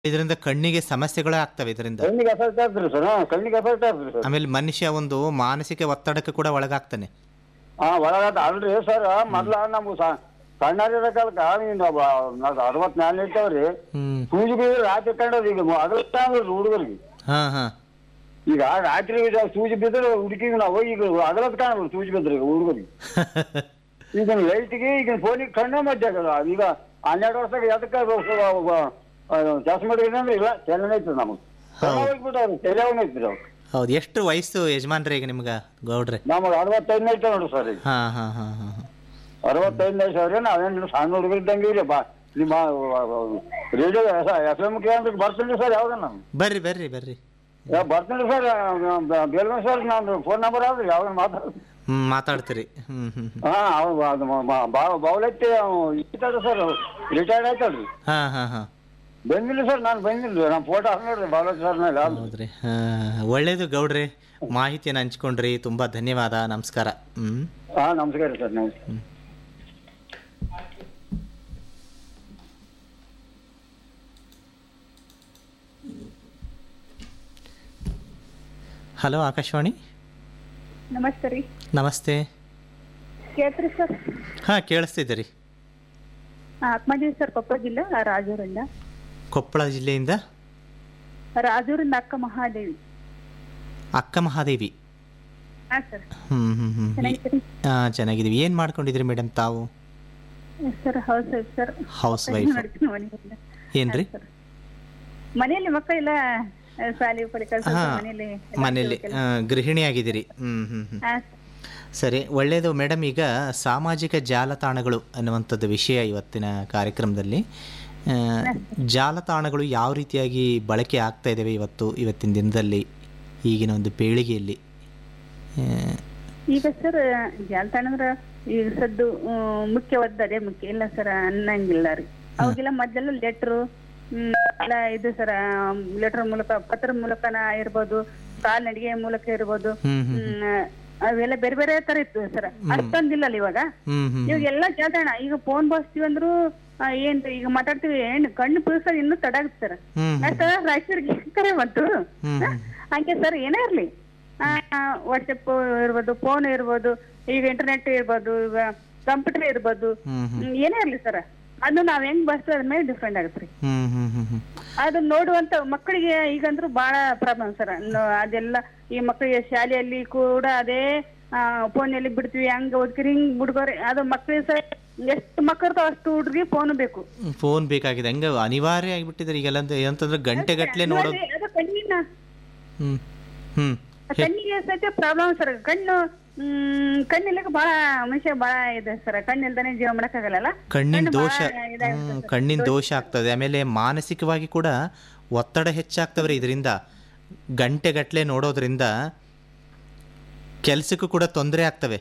ಇದರಿಂದ ಕಣ್ಣಿಗೆ ಸಮಸ್ಯೆಗಳೇ ಆಗ್ತವೆ ಇದರಿಂದ ಕಣ್ಣಿಗೆ ಎಫೆಕ್ಟ್ ಆಗ್ತದೆ ಸರ್ ಹಾಂ ಕಣ್ಣಿಗೆ ಎಫೆಕ್ಟ್ ಆಗ್ತದೆ ಸರ್ ಆಮೇಲೆ ಮನುಷ್ಯ ಒಂದು ಮಾನಸಿಕ ಒತ್ತಡಕ್ಕೆ ಕೂಡ ಒಳಗಾಗ್ತಾನೆ ಹಾಂ ಒಳಗಾದ ಅಲ್ರಿ ಸರ್ ಮೊದ್ಲ ನಮ್ಗೆ ಸಣ್ಣರಿರೋ ಕಾಲಕ್ಕೆ ನೀನು ಅರವತ್ತು ಮ್ಯಾಲೆ ಇರ್ತಾವ್ರಿ ಹ್ಮ್ ಸೂಜಿ ಬಿದ್ರೆ ರಾತ್ರಿ ಕಂಡದ ಈಗ ಅಗಲತ್ತ ಹುಡುಗರಿಗೆ ಹಾ ಹಾ ಈಗ ರಾತ್ರಿ ಇದು ಸೂಜಿ ಬಿದ್ರೆ ಹುಡುಕಿಗೆ ನಾವು ಈಗ ಅಗಲತ್ ಕಾಣಬಹುದು ಸೂಜಿ ಬಿದ್ರೆ ಈಗ ಹುಡುಗರಿಗೆ ಈಗ ಲೈಟ್ಗೆ ಈಗ ಫೋನಿಗೆ ಕಣ್ಣೇ ಮಧ್ಯ ಆಗಲ್ಲ ಈಗ ಹನ್ನೆರಡು ವರ್ಷದಾಗ ಎದಕ್ಕೆ ಚಸ್ಮ ಅಂದ್ರೆ ಇಲ್ಲ ಚೆನ್ನಾಗಿ ಐತೆ ನಮಗೆ ಹೋಗ್ಬಿಟ್ಟವ್ರು ತೆರೆಯವನ್ನ ಐತ್ರಿ ಅವ್ರು ಹೌದು ಎಷ್ಟು ವಯಸ್ಸು ಯಜಮಾನ್ರೆ ಈಗ ನಿಮ್ಗೆ ಗೌಡ್ರೆ ನಮಗೆ ಅರವತ್ತೈದನೇ ಐತೆ ನೋಡ್ರಿ ಸರ್ ಈಗ ಹಾ ಹಾ ಹಾ ಹಾ ಹಾ ಅರವತ್ತೈದನೇ ಸಾವಿರ ನಾವೇನು ಸಣ್ಣ ಹುಡುಗರು ಇದ್ದಂಗೆ ಇರಿ ಬಾ ನಿಮ್ಮ ರೇಡಿಯೋ ಎಫ್ ಎಮ್ ಕೇಂದ್ರಕ್ಕೆ ಬರ್ತೀನಿ ಸರ್ ಯಾವ್ದು ನಾನು ಬರ್ರಿ ಬರ್ರಿ ಬರ್ರಿ ಯಾ, ಬರ್ತೀನಿ ಸರ್ ಬೇಲ್ಮ ಸರ್ ನಾನು ಫೋನ್ ನಂಬರ್ ಆದ್ರೆ ಯಾವ್ದು ಮಾತಾಡೋದು ಹ್ಮ್ ಮಾತಾಡ್ತೀರಿ ಹ್ಮ್ ಹ್ಮ್ ಹ್ಮ್ ಹಾ ಅವ ಅದು ಬಾವಲೈತಿ ಇರ್ತಾರೆ ಸರ್ ರಿಟೈರ್ಡ್ ಆಯ್ತಲ್ರಿ ಹಾ ಹಾ ಹಾ ಬಂದಿಲ್ಲ ಸರ್ ನಾನು ಬಂದಿಲ್ಲ ನಮ್ಮ ಫೋಟೋ ಹಾಕಿ ನೋಡ್ರಿ ಬಾವಲೈತಿ ಸರ್ ಮೇಲೆ ಹೌದ್ರಿ ಹಾ ಒಳ್ಳೇದು ಗೌಡ್ರೆ ಮಾಹಿತಿಯನ್ನು ಹಂಚ್ಕೊಂಡ್ರಿ ತುಂಬಾ ಧನ್ಯವಾದ ನಮಸ್ಕಾರ ಹ್ಮ್ ಹಾ ನಮಸ್ಕಾರ ಸರ್ ನಮಸ್ಕಾರ ಹಲೋ ಆಕಾಶವಾಣಿ ನಮಸ್ತೆ ರೀ ನಮಸ್ತೆ ಕೇಳ್ತ್ರಿ ಸರ್ ಹಾ ಕೇಳಿಸ್ತಿದೆ ರೀ ಆತ್ಮಜೀವಿ ಸರ್ ಕೊಪ್ಪಳ ಜಿಲ್ಲೆ ರಾಜೂರಿಂದ ಕೊಪ್ಪಳ ಜಿಲ್ಲೆಯಿಂದ ರಾಜೂರಿಂದ ಅಕ್ಕ ಮಹಾದೇವಿ ಅಕ್ಕ ಮಹಾದೇವಿ ಹಾ ಸರ್ ಹ್ಮ್ ಹ್ಮ್ ಹ್ಮ್ ಚೆನ್ನಾಗಿದ್ದೀರಿ ಹಾ ಚೆನ್ನಾಗಿದ್ದೀವಿ ಏನು ಮಾಡ್ಕೊಂಡಿದ್ರಿ ಮೇಡಮ್ ತಾವು sir housewife sir housewife ನಡ್ತೀನಿ ಮನೆಯಿಂದ ಏನ್ರಿ ಸರ್ ಮನೆಯಲ್ಲಿ ಮಕ್ಕಳೆಲ್ಲ ಆ, ಶಾಲೆ ಪಡಿ ಕಳ್ಸ ಹಾ ಮನೆಯಲ್ಲಿ ಎಲ್ಲ ಮನೆಯಲ್ಲಿ ಕೆಲಸ. ಆ, ಗೃಹಿಣಿ ಆಗಿದ್ದೀರಿ ಹ್ಮ್ ಹ್ಮ್ ಹ್ಮ್ ಹಾ, ಸರಿ ಒಳ್ಳೆಯದು ಮೇಡಮ್ ಈಗ ಸಾಮಾಜಿಕ ಜಾಲತಾಣಗಳು ಅನ್ನುವಂಥದ್ದು ವಿಷಯ ಇವತ್ತಿನ ಕಾರ್ಯಕ್ರಮದಲ್ಲಿ ಆ, ಜಾಲತಾಣಗಳು ಯಾವ ರೀತಿಯಾಗಿ ಬಳಕೆ ಆಗ್ತಾ ಇದ್ದಾವೆ ಇವತ್ತು ಇವತ್ತಿನ ದಿನದಲ್ಲಿ ಈಗಿನ ಒಂದು ಪೀಳಿಗೆಯಲ್ಲಿ ಆ, ಈಗ ಸರ್ ಜಾಲತಾಣ ಅಂದ್ರ ಈಗ ಸದ್ದು ಆ, ಮುಖ್ಯವಾದ ಅದೇ ಮುಖ್ಯ ಇಲ್ಲ ಸರ್ ಅನ್ನಂಗಿಲ್ಲ ರೀ ಅವಾಗೆಲ್ಲ ಮೊದಲೆಲ್ಲ ಲೆಟ್ರು ಎಲ್ಲ ಇದು ಸರ್ ಲೆಟರ್ ಮೂಲಕ ಪತ್ರ ಮೂಲಕನ ಇರ್ಬೋದು ಕಾಲ್ನಡಿಗೆ ಮೂಲಕ ಇರ್ಬೋದು ಹ್ಮ್ ಹ್ಮ್ ಹ್ಮ್, ಅವೆಲ್ಲ ಬೇರೆ ಬೇರೆ ತರ ಇತ್ತು ಸರ್ ಅಷ್ಟೊಂದಿಲ್ಲ ಅಲ್ಲ ಇವಾಗ ಹ್ಮ್ ಹ್ಮ್ ಇವಾಗ ಎಲ್ಲ ಜಾಲತಾಣ ಈಗ ಫೋನ್ ಬಳಸ್ತೀವಿ ಅಂದ್ರು ಆ, ಏನ್ ಈಗ ಮಾತಾಡ್ತೀವಿ ಏನ್ ಕಣ್ಣು ಪೀಳ್ಸೋದು ಇನ್ನೂ ತಡ ಆಗುತ್ತೆ ಸರ್ ಹ್ಮ್ ಮತ್ತೆ ರಾಯಚೂರಿಗೆ ಕರೆ ಬಂತು ಹ್ಮ್ ಹ್ಮ್ ಹಂಗೆ ಸರ್ ಏನೇ ಇರ್ಲಿ ವಾಟ್ಸಪ್ ಇರ್ಬೋದು ಫೋನ್ ಇರ್ಬೋದು ಈಗ ಇಂಟರ್ನೆಟ್ ಇರ್ಬೋದು ಈಗ ಕಂಪ್ಯೂಟರ್ ಇರ್ಬೋದು ಹ್ಮ್ ಹ್ಮ್ ಹ್ಮ್, ಏನೇ ಇರ್ಲಿ ಸರ್ ಅದು ನಾವ್ ಹೆಂಗ್ ಬಳಸ್ತೀವಿ ಅದ್ರ ಮೇಲೆ ಡಿಫ್ರೆಂಟ್ ಆಗುತ್ತೆ ರೀ ಹ್ಮ್ ಹ್ಮ್ ಹ್ಮ್ ಹ್ಮ್ ಅದನ್ನ ನೋಡುವಂತ ಮಕ್ಕಳಿಗೆ ಈಗಂದ್ರೂ ಬಹಳ ಪ್ರಾಬ್ಲಮ್ ಸರ್ ಅದೆಲ್ಲ ಈ ಮಕ್ಕಳಿಗೆ ಶಾಲೆಯಲ್ಲಿ ಕೂಡ ಅದೇ ಫೋನಲ್ಲಿ ಬಿಡ್ತೀವಿ ಹಂಗ ಓದ್ಕಿರಿ ಹಿಂಗ್ ಬಿಡ್ಕೋರಿ ಅದು ಮಕ್ಕಳಿಗೆ ಸರ್ ಎಷ್ಟು ಮಕ್ಕಳು ಇರ್ತಾವ ಅಷ್ಟು ಹುಡ್ರಿಗೆ ಫೋನ್ ಬೇಕು ಫೋನ್ ಬೇಕಾಗಿದೆ ಹಂಗೆ ಅನಿವಾರ್ಯ ಆಗಿಬಿಟ್ಟಿದ್ರೆ ಈಗೆಲ್ಲ ಅಂತ ಏನಂತಂದ್ರೆ ಗಂಟೆಗಟ್ಟಲೆ ನೋಡೋದು ಅದು ಕಣ್ಣಿನ ಹ್ಮ್ ಹ್ಮ್ ಕಣ್ಣಿಗೆ ಸಹಿತ ಪ್ರಾಬ್ಲಮ್ ಸರ್ ಕಣ್ಣು ಹ್ಮ್ ಕಣ್ಣಿಲ್ಲಕ ಬಹಳ ಮನುಷ್ಯ ಬಹಳ ಇದೆ ಸರ್ ಕಣ್ಣಿಲ್ದಾನೆ ಜೀವ ಮಾಡಕ್ಕಾಗಲ್ಲ ಕಣ್ಣಿನ ಕಣ್ಣು ದೋಷ ಬಹಳ ಇದಾಗುತ್ತೆ ಹ್ಮ್, ಕಣ್ಣಿನ ದೋಷ ಆಗ್ತದೆ ಆಮೇಲೆ ಮಾನಸಿಕವಾಗಿ ಕೂಡ ಒತ್ತಡ ಹೆಚ್ಚಾಗ್ತವ್ರಿ ಇದರಿಂದ ಗಂಟೆಗಟ್ಟಲೆ ನೋಡೋದ್ರಿಂದ ಕೆಲಸಕ್ಕೂ ಕೂಡ ತೊಂದರೆ ಆಗ್ತವೆ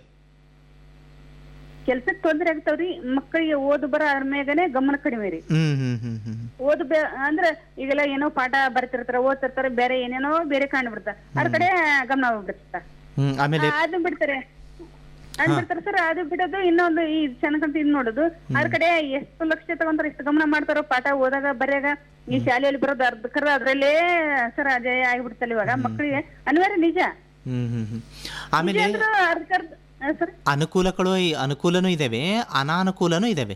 ಕೆಲ್ಸಕ್ಕೆ ತೊಂದ್ರೆ ಆಗ್ತಾವ್ರಿ ಮಕ್ಕಳಿಗೆ ಓದು ಬರ ಅದ್ರ ಮ್ಯಾಗನೆ ಗಮನ ಕಡಿಮೆ ರೀ ಹ್ಮ್ ಹ್ಮ್ ಹ್ಮ್ ಹ್ಮ್ ಓದು ಬೆ ಅಂದ್ರ ಈಗೆಲ್ಲ ಏನೋ ಪಾಠ ಬರ್ತಿರ್ತಾರ ಓದ್ತಿರ್ತಾರ ಬೇರೆ ಏನೇನೋ ಬೇರೆ ಕಾಣ್ ಬಿಡ್ತಾರ ಅದ್ರ ಕಡೆ ಗಮನ ಹೋಗ್ಬಿಡ್ತಾರ ಹ್ಮ್ ಆಮೇಲೆ ಅದು ಬಿಡ್ತಾರೆ ಅದ್ ಬಿಡ್ತಾರೆ ಸರ್ ಅದು ಬಿಡೋದು ಇನ್ನೊಂದು ಈ ಚೆನ್ನಕಂತ ಇದ್ ನೋಡೋದು ಅದ್ರ ಕಡೆ ಎಷ್ಟು ಲಕ್ಷ ತಗೊಂತಾರ ಎಷ್ಟು ಗಮನ ಮಾಡ್ತಾರೋ ಪಾಠ ಓದಾಗ ಬರ್ಯಾಗ ಈ ಶಾಲೆಯಲ್ಲಿ ಬರೋದು ಅರ್ಧಕ್ಕರ ಅದ್ರಲ್ಲೇ ಸರ್ ಅದೇ ಆಗಿಬಿಡ್ತಲ್ಲ ಇವಾಗ ಮಕ್ಕಳಿಗೆ ಅನಿವಾರ್ಯ ನಿಜ ಹ್ಮ್ ಹ್ಮ್ ಹ್ಮ್ ನಿಜ ಆಮೇಲೆ ಅಂದ್ರ ಅರ್ಧಕ್ಕರ್ಧ ಸರ್ ಅನುಕೂಲಗಳು ಅನುಕೂಲನೂ ಇದಾವೆ ಅನಾನುಕೂಲನೂ ಇದಾವೆ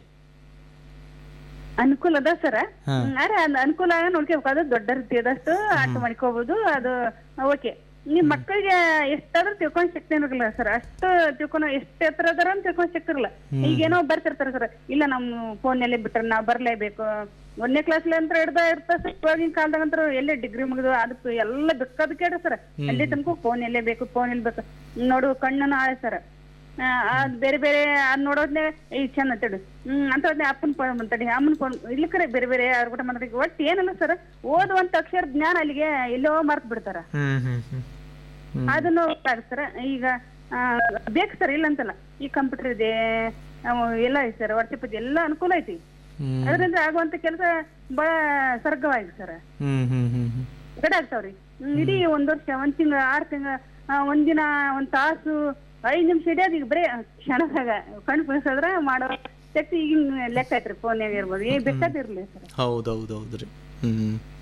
ಅನುಕೂಲ ಅದ ಸರ್ ಹಾ. ಅರೆ ಅದ್ ಅನುಕೂಲ ನೋಡ್ಕೋಬೇಕು ಅದು ದೊಡ್ಡ ರೀತಿಯಾದಷ್ಟು ಆಟ ಮಾಡ್ಕೋಬಹುದು ಅದು ಓಕೆ ನಿಮ್ ಮಕ್ಕಳಿಗೆ ಎಷ್ಟಾದ್ರೂ ತಿಳ್ಕೊಂಡ್ ಶಕ್ತಿ ಇರಲ್ಲ ಸರ್ ಅಷ್ಟು ತಿಳ್ಕೊಳೋ ಎಷ್ಟು ಎತ್ತರ ಅದಾರ ಅಂತ ತಿಳ್ಕೊಂಡ್ ಶಕ್ತಿ ಇರಲ್ಲ ಈಗೇನೋ ಬರ್ತಿರ್ತಾರ ಸರ್ ಇಲ್ಲ ನಮ್ ಫೋನಲ್ಲಿ ಬಿಟ್ರೆ ನಾವ್ ಬರ್ಲೇಬೇಕು ಒಂದನೇ ಕ್ಲಾಸ್ ಅಂತ ಹಿಡ್ದ ಇರ್ತಾರ ಸರ್ ಇವಾಗಿನ ಕಾಲದಾಗಂತ್ರ ಎಲ್ಲೇ ಡಿಗ್ರಿ ಮುಗಿದು ಅದಕ್ಕೆ ಎಲ್ಲ ಬೇಕಾದ ಕೇಳ ಸರ್ ಅಲ್ಲಿ ತನಕ ಫೋನ್ ಎಲ್ಲೇ ಬೇಕು ಫೋನ್ ಇಲ್ಲಿ ಬೇಕು ನೋಡು ಕಣ್ಣನ್ನು ಆಳೆ ಸರ್ ಆ, ಅದ್ ಬೇರೆ ಬೇರೆ ಅದ್ ನೋಡೋದ್ನೆ ಈ ಚಂದ ಅಂತೇಳಿ ಹ್ಮ್ ಅಂತ ಹೋದ್ನೆ ಅಪ್ಪನ ಫೋನ್ ಮಾತಾಡಿ ಅಮ್ಮನ ಫೋನ್ ಇಲ್ಲಿ ಕರೆ ಬೇರೆ ಬೇರೆ ಅವ್ರ ಕೂಡ ಮಾತಾಡಿ ಒಟ್ಟು ಏನಲ್ಲ ಸರ್ ಓದುವಂತ ಅಕ್ಷರ ಜ್ಞಾನ ಅಲ್ಲಿಗೆ ಎಲ್ಲೋ ಮರ್ತ್ ಬಿಡ್ತಾರ ಹ್ಮ್ ಹ್ಮ್ ಹ್ಮ್ ಅದನ್ನು ಸರ್ ಈಗ ಆ, ಬೇಕು ಸರ್ ಇಲ್ಲ ಅಂತಲ್ಲ ಈ ಕಂಪ್ಯೂಟರ್ ಇದೆ ಅವು ಎಲ್ಲ ಐತಿ ಸರ್ ವಾಟ್ಸಪ್ ಇದೆ ಎಲ್ಲ ಅನುಕೂಲ ಐತಿ ಹ್ಮ್ ಅದರಿಂದ ಆಗುವಂತ ಕೆಲಸ ಬಹಳ ಸರ್ಗವಾಗಿದೆ ಸರ್ ಹ್ಮ್ ಹ್ಮ್ ಹ್ಮ್ ಹ್ಮ್ ಕಡೆ ಆಗ್ತಾವ್ರಿ ಹ್ಮ್, ಇಡೀ ಒಂದ್ ವರ್ಷ ಒಂದ್ ತಿಂಗಳ ಆರ್ ತಿಂಗಳ ಒಂದಿನ ಒಂದ್ ತಾಸು ಐದ್ ನಿಮಿಷ ಹಿಡಿಯೋದು ಈಗ ಬರೀ ಕ್ಷಣದಾಗ ಕಣ್ಣು ಪುಣಿಸಿದ್ರ ಮಾಡೋ ಶಕ್ತಿ ಈಗಿನ ಲೆಕ್ಕ ಐತ್ರಿ ಫೋನ್ಯಾಗ ಇರ್ಬೋದು ಏನ್ ಬೇಕಾದಿರ್ಲಿ ಸರ್ ಹೌದೌದು ಹೌದ್ರಿ ಹ್ಮ್